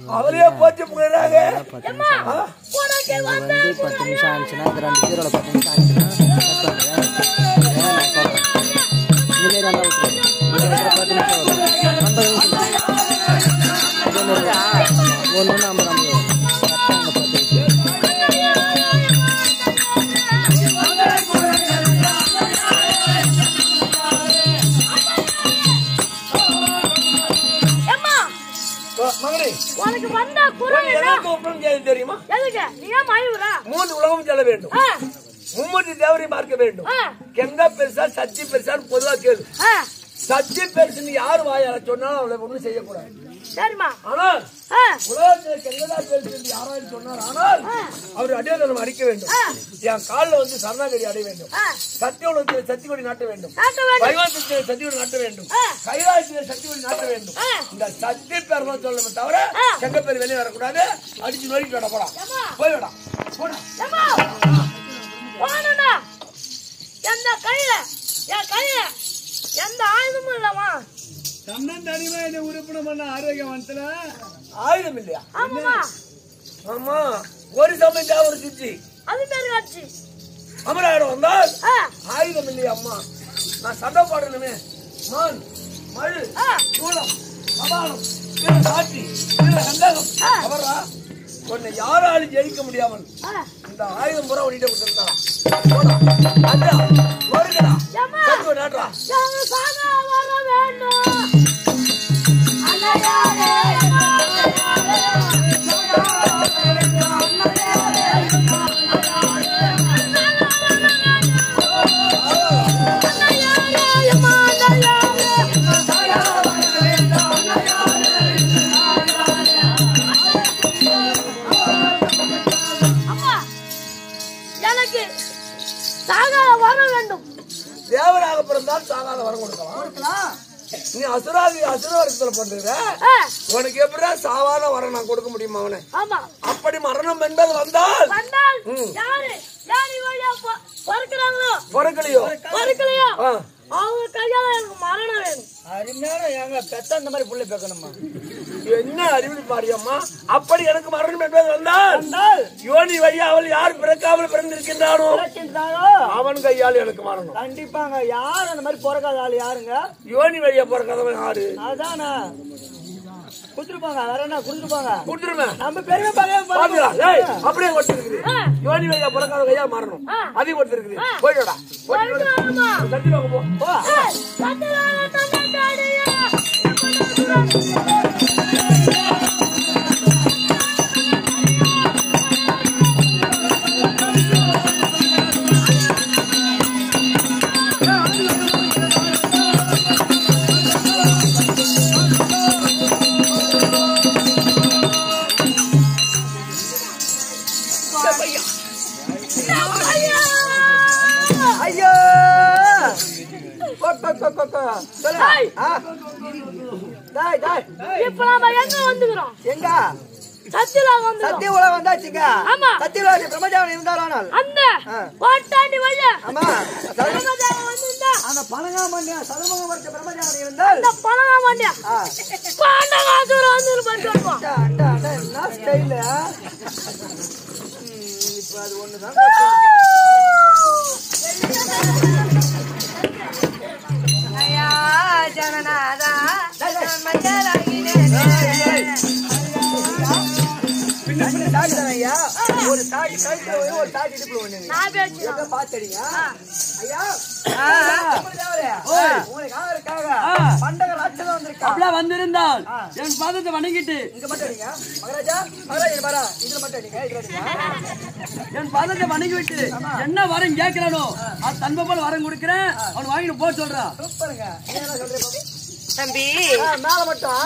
அவளையே போச்சு முன்னாங்க பத்து நிமிஷம் ஆகும். உனக்கு இது வந்த வந்து பத்து நிமிஷம் ஆச்சுன்னா இது ரெண்டு ஜீரோல பத்து நிமிஷம் ஆச்சுன்னா கட் பண்ணுறேன் இதெல்லாம் நான் சொல்கிறேன் இதுலேயே நல்லா விட்டுருங்க இது வந்து பத்து நிமிஷம் வரும் ஐம்பது நிமிஷம் இதே மாதிரி ஒன்று ஒன்று ஐம்பது ஐம்பது வரும் கரெக்டாக அந்த பத்து நிமிஷம் ஏம்மா மகனே உனக்கு வந்த குரல் என்ன எனக்கு ஒப்பனம் செய்ய தெரியுமா எதுக்கு நீ ஏன் மயூரா மூன்று உலகம் செல்ல வேண்டும் ஆ, மும்மூர்த்தி தேவரை பார்க்க வேண்டும் ஆ, கெங்கா பெருசா சச்சி பெருசான்னு பொதுவா கேளு ஆ, சச்சி பெருசுன்னு யார் வாயால சொன்னாலும் அவளை ஒண்ணும் செய்யக்கூடாது சரிம்மா ஆனால் ஆ, உலகத்தில் கெங்கதா பெருசு என்று யாராவது சொன்னார் ஆனால் அவர் அடியோதனம் அடிக்க வேண்டும் என் காலில் வந்து சரணாகதி அடைய வேண்டும் ஆ, சத்தியோலத்தில் சக்தி கொடி நாட்ட வேண்டும் நாட்ட வேண்டும் வைவாந்தத்தில் சக்தி கொடி நாட்ட வேண்டும் ஆ. கைலாசத்தில் சக்தி கொடி நாட்ட வேண்டும் ஆ. இந்த சக்தி பேர் தான் சொல்லணும் தவிர ஆ. செங்க பேர் வெளியே வரக்கூடாது அடிச்சு நோய்க்கு விட போடா ஏம்மா போய் விடா போடா ஏம்மா போனடா எந்த கையில என் கையில எந்த ஆயுதமும் இல்லம்மா தன்னன் தனிமா என்ன உறுப்பினர் பண்ண ஆரோக்கியவனத்துல ஆயுதம் இல்லையா ஆமாம்மா ஆமா ஒரு சமயம் தேவர சுத்தி அது பேரு காட்சி அமராயிடம் வந்தால் ஆ, ஆயுதம் இல்லையா அம்மா நான் சண்டை பாடணுமே மான் மழு ஆ, சூளம் கபாலம் வீர சாட்சி வீர சந்தகம் அவரா உன்னை யாராலும் ஜெயிக்க முடியாமல் ஆ. இந்த ஆயுதம் பூரா உன்னிட்ட கொடுத்திருந்தா போடா அண்டா வருகிறா ஏம்மா. சத்துவ நாட்டா எங்க சாகா வர வேண்டும் அலையாரே, அம்மா, எனக்கு சாகா வர வேண்டும் தேவராக பிறந்தால் சாகாத வரம் கொடுக்கலாம் நீ அசுராதி அசுரவரத்துல பண்ற ஆ, உனக்கு எப்படிடா சாவாத வரம் நான் கொடுக்க முடியுமா அவனை ஆமா அப்படி மரணம் என்பது வந்தால் வந்தால் ம். யாரு யாரு வழியா பொ- பொறுக்கிறாங்களோ பொறுக்கலையோ பொறுக்கலையோ ஆ. அவங்க கையால எனக்கு மரணம் வேணும் அருமையான எங்க பெத்த அந்த மாதிரி புள்ளை பேக்கணுமா என்ன அறிவு பாரியம்மா அப்படி எனக்கு மரணம் என்பது வந்தால் யோனி வழியா அவள் யார் பிறக்காமல் பிறந்திருக்கின்றானோ அவன் கையால் எனக்கு மரணம் கண்டிப்பாங்க யார் அந்த மாதிரி பிறக்காத ஆள் யாருங்க யோனி வழியா பிறக்காதவன் யாரு அதானே குடுத்துருப்பாங்க வேற என்ன குடுத்துருப்பாங்க கொடுத்துருமே நம்ம பெரிய பையன் பாத்துடா ஏய் அப்படியே கொடுத்துருக்குது யோனி வழியா பிறக்காத கையா மரணம் அதையும் கொடுத்துருக்குது போயிடா போயிட்டு பொறுக்கிறாங்கம்மா. தட்டி வாங்க போ போ. ஏய், தட்டுறாங்க, தட்டுறாடியா. ஐயா! ஐயோ கொக், கொக், கொக், கொக், கொக். சொல்லு. ஏய், ஆ. டேய், டேய். இப்ப நாம எங்க வந்துக்கிறோம் எங்க சத்தியலா வந்துக்கிறோம் சத்திய உலகம் வந்தாச்சுங்க ஆமா. சத்திய உலகம் பிரம்மஜானம் இருந்தாலும் அந்த கோட்டாண்டி வழியா ஆமா சதுர- பிரம்மதேவன் வந்திருந்தா அந்த பழங்காமண்டியா சதுரமுகம் வரைச்ச பிரம்மஜானம் இருந்தால் இந்த பணம் மாட்டியா ஆ. பாண்டகாசுரம் வந்து பண்ணிட்டு வருவோம் அண்டா, அண்டா, அண்டா, என்ன ஸ்டைலு இப்ப அது ஒண்ணுதான் ஐயா ஜனநாதா பின்ன பின்ன சாக்கு தானே ஐயா ஒரு சாக்கு கழுத்துல ஒண்ணு, ஒரு சாக்கு இடுப்புல ஒண்ணுங்க நான் பேச்சு எங்க பாத்தடிங்க ஐயா தேவரே, உங்களுக்கு ஆதரவுக்காக பண்டக ராட்சதம் வந்திருக்கா அப்படிலாம் வந்திருந்தால் என் பாதத்தை வணங்கிட்டு இங்க மட்டும் அடிங்க மகாராஜா மகாராஜா பாரா இதுல மட்டும் அடிங்க இதுல அடிங்க என் பாதத்தை வணங்கி விட்டு என்ன வரம் கேட்கிறானோ அது தன்ப போல வரம் கொடுக்கிறேன் அவன் வாங்கிட்டு போக சொல்றான் சூப்பருங்க நீ என்ன சொல்றீங்க பாப்பி? தம்பி ஆ, மேல மட்டும்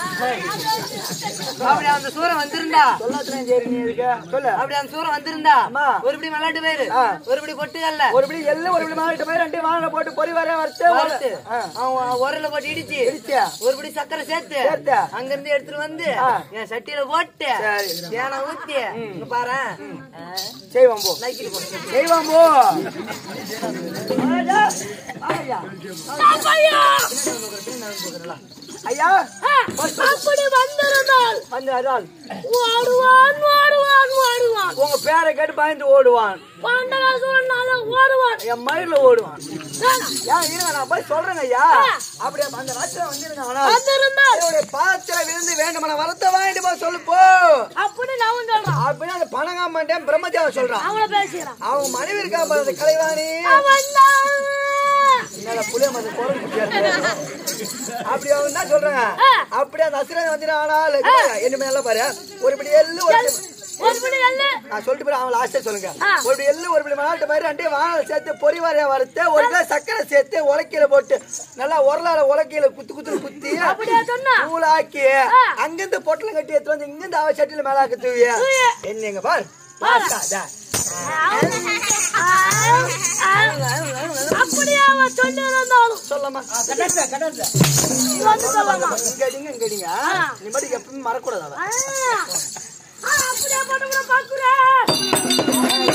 அப்படி அந்த சூரன் வந்திருந்தா சொல்லாத்துலயும் சரி நீ இருக்க சொல்லு அப்படி அந்த சூரன் வந்திருந்தா அம்மா. ஒரு படி மல்லாட்டு பயிரு ஆ. ஒரு படி பொட்டுகல்ல ஒரு பிடி எள்ளு ஒரு பிடி மாறிட்டு போய் ரெண்டு வாழை போட்டு பொறி வர வறுத்து வறுத்து ஆ. அவன் உரல போட்டு இடிச்சு இடிச்சியா? ஒரு படி சக்கரை சேர்த்து சேர்த்து. அங்க இருந்து எடுத்துட்டு வந்து ஆ. என் சட்டியில போட்டு சரி. தேனை ஊத்தி இங்க பாரு செய்வோம் போ நைக்கிட்டு போ செய்வோம் போ மகாராஜா, வாங்கய்யா. ஐயா அப்படி வந்திருந்தால் அந்த அதால் ஓடுவான் ஓடுவான் ஓடுவான் உங்க பேரை கேட்டு பயந்து ஓடுவான் பாண்டகாசுரனால ஓடுவான் என் மயில ஓடுவான் வேணாம். ஏன் இருங்க நான் போய் சொல்றேங்க ஐயா ஆ. அப்படியே அந்த ராத்திரம் வந்துருங்க ஆனா வந்திருந்தால் என்னுடைய பாத்திர விழுந்து வேண்டுமான வரத்தை வாங்கிட்டு போய் சொல்லு போ அப்படி நான் சொல்றான் அப்படின்னு அந்த பணங்காமன் பிரம்மதேவ சொல்றான் அவங்கள பேசுகிறான் அவங்க மனைவி இருக்கா பாரு அந்த கலைவாணி அவன் தான் என்னால புளிய மத குரல் குட்டியா இருக்கு. அப்படி அவங்க என்ன சொல்றாங்க ஆ. அப்படி அந்த அசுரன் வந்து ஆனால் என்ன நல்லா பாரு ஒரு படி எள்ளு ஒரு படி- ஒரு மணி அல்ல நான் சொல்லிட்டு போய் அவன் லாஸ்டே சொல்லுங்க ஆ. ஒரு படி எள்ளு ஒரு படி மணாட்டு மாதிரி ரெண்டே வானல் சேர்த்து பொறிவாரியா வறுத்து ஒரு கிலோ சக்கரை சேர்த்து உலக்கையில போட்டு நல்லா உரலால உலக்கையில குத்து குத்து குத்தி அப்படியா சொன்னா தூளாக்கி ஆ. அங்கிருந்து பொட்டலம் கட்டி எடுத்து வந்து இங்கிருந்து அவ சட்டில மேலாக்க தூவிய தூவிய. என்னங்க பார் பார்த்தாதா? அப்படியே அவன் சொல்லி இருந்தாலும் சொல்லமா வந்து சொல்லலாம் இங்க அடிங்க இங்க அடிங்க ஆ. நீ மட்டும் எப்பவும் மறக்கூடாது அவன் ஆ, ஆ, அப்படியே போட்டு கூட பாக்குறேன்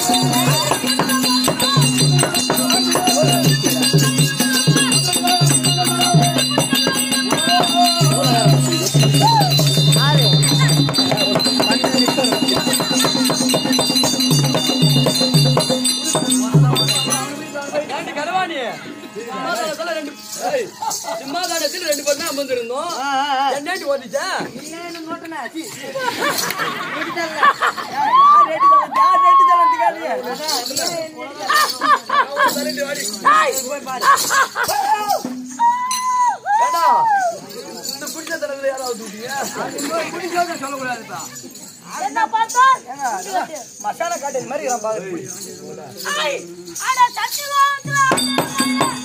ஏண்டி கருவாணி? சிம்மாதானத்துல ரெண்டு ஏய், சிம்மாதானத்தில் ரெண்டு பேரும் தான் அமர்ந்திருந்தோம் என்னடி ஓடிச்சா இந்த பிடிச்ச தடவை யாராவது விட்டீங்க சொல்லக்கூடாதுப்பா என்ன பார்த்தா மசாலா காட்டு இந்த மாதிரி நான் பாக்குறேன் ஐ, அட சட்டி வாங்குறா.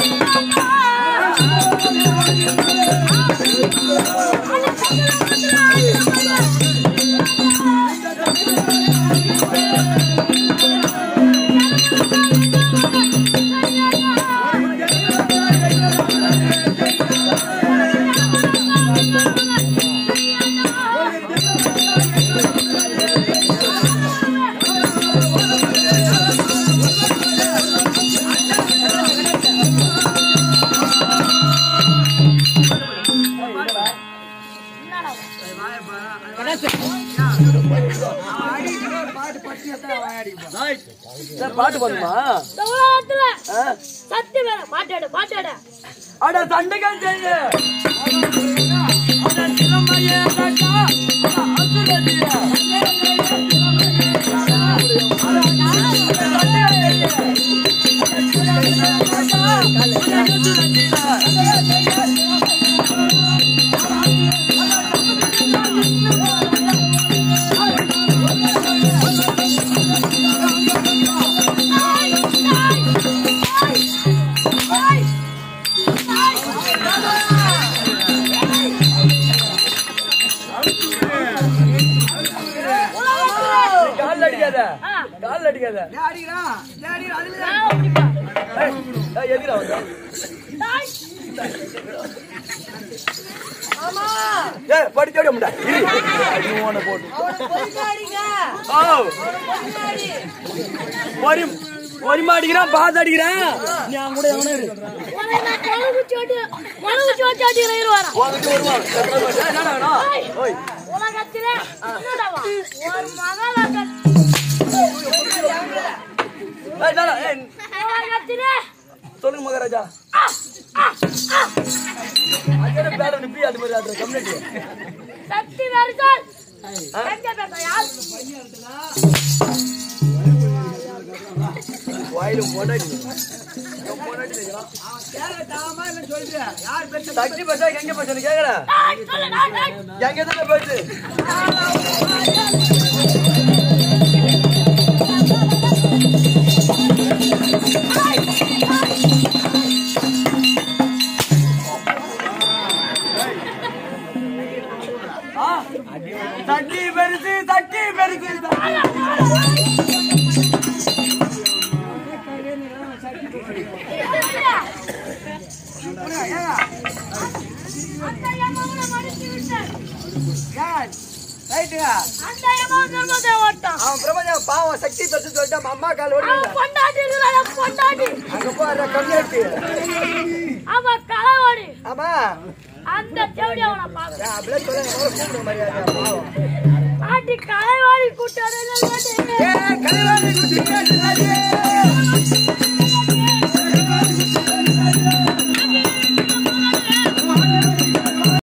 பாட்டு பண்ணுமா இந்த உலகத்துல சத்தி வேற மாட்டாடு மாட்டாடு அட சண்டைகள் செய்ய அட சிலம்பையே தட்டா, அட அசுரடியா. கால்ல அடிக்காத கால்ல அடிக்காத ஏய், ஏய், எதிரா வந்தா ஏய் படிச்சோட முடா அடி ஓன போட்டு ஓ ஒரு ஒரு மாடிக்கிறான் பாத்து அடிக்கிறான் நீ அவன் கூட எவனே இரு உனக்கு நான் கொழுகு சோட்டு கொழுகு சோட்டு அடிக்கிற இருவாரா உனக்கு வருவான் ஏய், என்னடா வேணும் ஓய் உலகத்திலே என்னடாவா ஒரு மகள ஏய், என்னடா ஏய் உலகத்திலே சொல்லுங்க மகாராஜா அங்கே பேர நிப்பி அது மாதிரி ஆடுற கம்யூனிட்டி சக்தி வருதல் எங்க பேச யார் வாயிலும் போடாடி சக்தி பசா எங்க பசங்க கேக்குறேன் ஏய், சொல்லு, நான், நான். எங்க தானே போச்சு ஆ, சக்தி பெருசு சக்தி பெருசு அந்த யமனை மடித்து விட்டேன். ரைட்டுங்க அந்த யமன் தர்மத்தை ஓட்டான். அவன் பிரபஞ்சம் பாவம் சக்தி பெருசு சொல்லிட்டு அம்மா கால் ஓடி அவன் பொண்டாட்டி இருக்கிறான், அவன் பொண்டாட்டி. அங்க போற கம்யூனிட்டி அவன் களவாடி. ஆமா அந்த செவடி அவனை பார்க்க அப்படியே சொல்லுங்க முதல்ல கூப்பிடுங்க மரியாதையா பாவம் பாட்டி கலை